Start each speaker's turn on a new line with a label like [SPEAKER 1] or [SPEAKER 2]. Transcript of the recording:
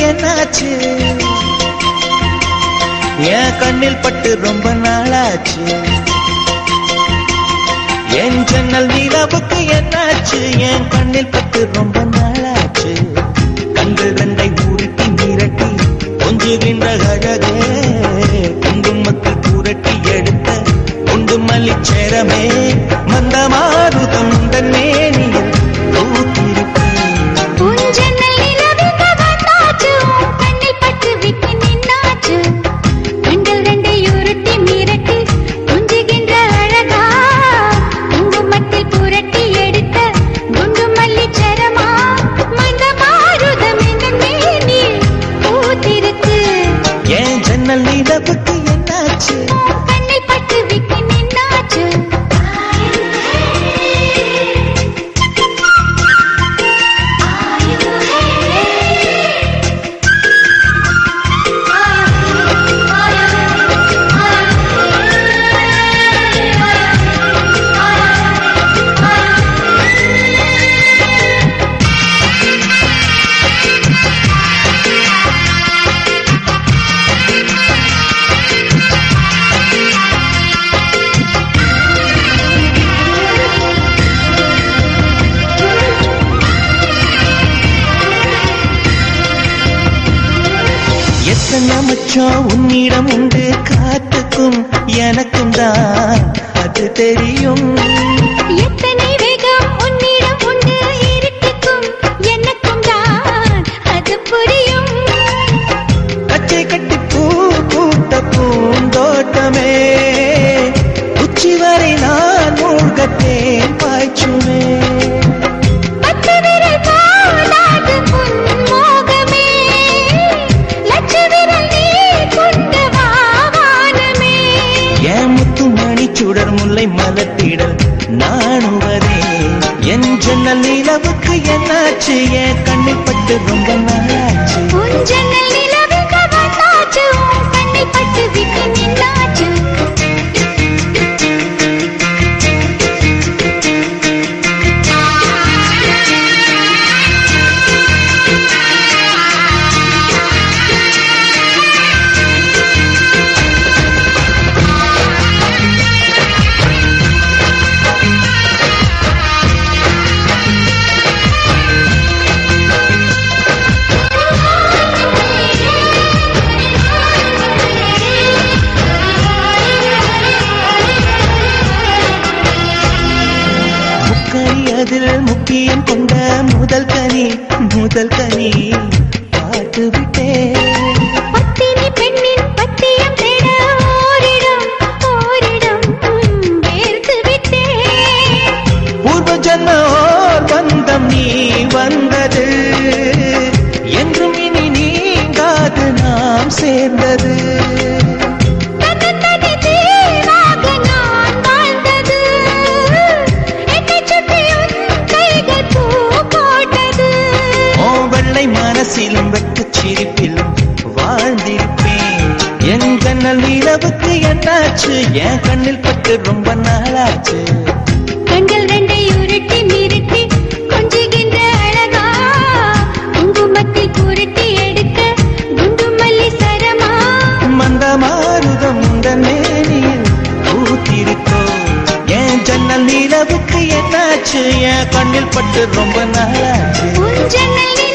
[SPEAKER 1] என்னாச்சு என் கண்ணில் பட்டு ரொம்ப நாளாச்சு என் ஜன்னல் நிலவுக்கு என்னாச்சு என் கண்ணில் பட்டு ரொம்ப நாளாச்சு கண்கள் ரெண்டை உருட்டி மிரட்டி கொஞ்சுகின்ற அழகே குங்குமத்தில் புரட்டி எடுத்த குண்டு மல்லிச்சேரமே மந்தமாருதம் மேனியில் பூத்திருப்பேன்
[SPEAKER 2] உன் ஜன்னல் நிலவுக்கு வந்தாச்சு, உன் கண்ணில் பட்டு விட்டு நின்னாச்சு. கண்கள் ரெண்டை உருட்டி மிரட்டி கொஞ்சுகின்ற அழகா, குங்குமத்தில் புரட்டி எடுத்த குண்டு மல்லிச் சரமா, மந்த மாருதம் இந்த மேனில் பூத்திருக்கு.
[SPEAKER 1] என் ஜன்னல் நிலவுக்கு என்னாச்சு
[SPEAKER 2] உன் கண்ணில் பட்டு விட்டு நின்னாச்சு.
[SPEAKER 1] எத்தனை மச்சம் உன்னிடம் உண்டு காத்துக்கும் எனக்கும் தான் அது தெரியும்
[SPEAKER 2] எத்தனை வேகம் உன்னிடம் உண்டு இருட்டுக்கும் எனக்கும் தான் அது புரியும்
[SPEAKER 1] கச்சை கட்டி பூ பூத்த பூந்தோட்டமே உச்சி வரை நான் மூழ்கத்தேன் பாய்ச்சுமே
[SPEAKER 2] பத்து விரல் பாடாது உன் மோகமே லட்ச விரல் நீ கொண்டு வா வானமே
[SPEAKER 1] என் முத்து மணி சுடர் முல்லை மலத்திடல் நாணுவதே என் ஜன்னல் நிலவுக்கு என்னாச்சு என் கண்ணில் பட்டு ரொம்ப நாளாச்சு
[SPEAKER 2] உன் ஜன்னல் நிலவுக்கு வந்தாச்சு உன் கண்ணில் பட்டு விட்டு நின்னாச்சு
[SPEAKER 1] முக்கணி அதில் முக்கியம் கொண்ட முதல் கனி முதல் கனி பாட்டு விட்டேன்
[SPEAKER 2] பத்தினி பெண்ணின் பத்தியம் தேட ஓரிடம் ஓரிடம் வேர்த்து விட்டேன்
[SPEAKER 1] பூர்வ ஜன்ம ஓர் பந்தம் நீ வந்தது என்றும் இனி நீங்காது நாம் சேர்ந்தது
[SPEAKER 2] தன்னந்தனி தீவாக நான் வாழ்ந்தது என்னைச் சுற்றி உன் கைகள் பூ போட்டது
[SPEAKER 1] ஓ வெள்ளை மனசிலும் வெட்டுச் சிரிப்பிலும் வாழ்ந்திருப்பேன் என் கண்ணல் நிலவுக்கு என்னாச்சு என் கண்ணில் பட்டு ரொம்ப நாளாச்சு
[SPEAKER 2] கண்கள் ரெண்டை உருட்டி மிரட்டி கொஞ்சுகின்ற அழகா குங்குமத்தில் புரட்டி எடுக்க குண்டு மல்லி சரமா
[SPEAKER 1] மந்த மாருதம் மேனியில் பூத்திருக்கோ என் ஜன்னல் நிலவுக்கு என்னாச்சு என் கண்ணில் பட்டு ரொம்ப நாளாச்சு
[SPEAKER 2] உன் ஜன்னல்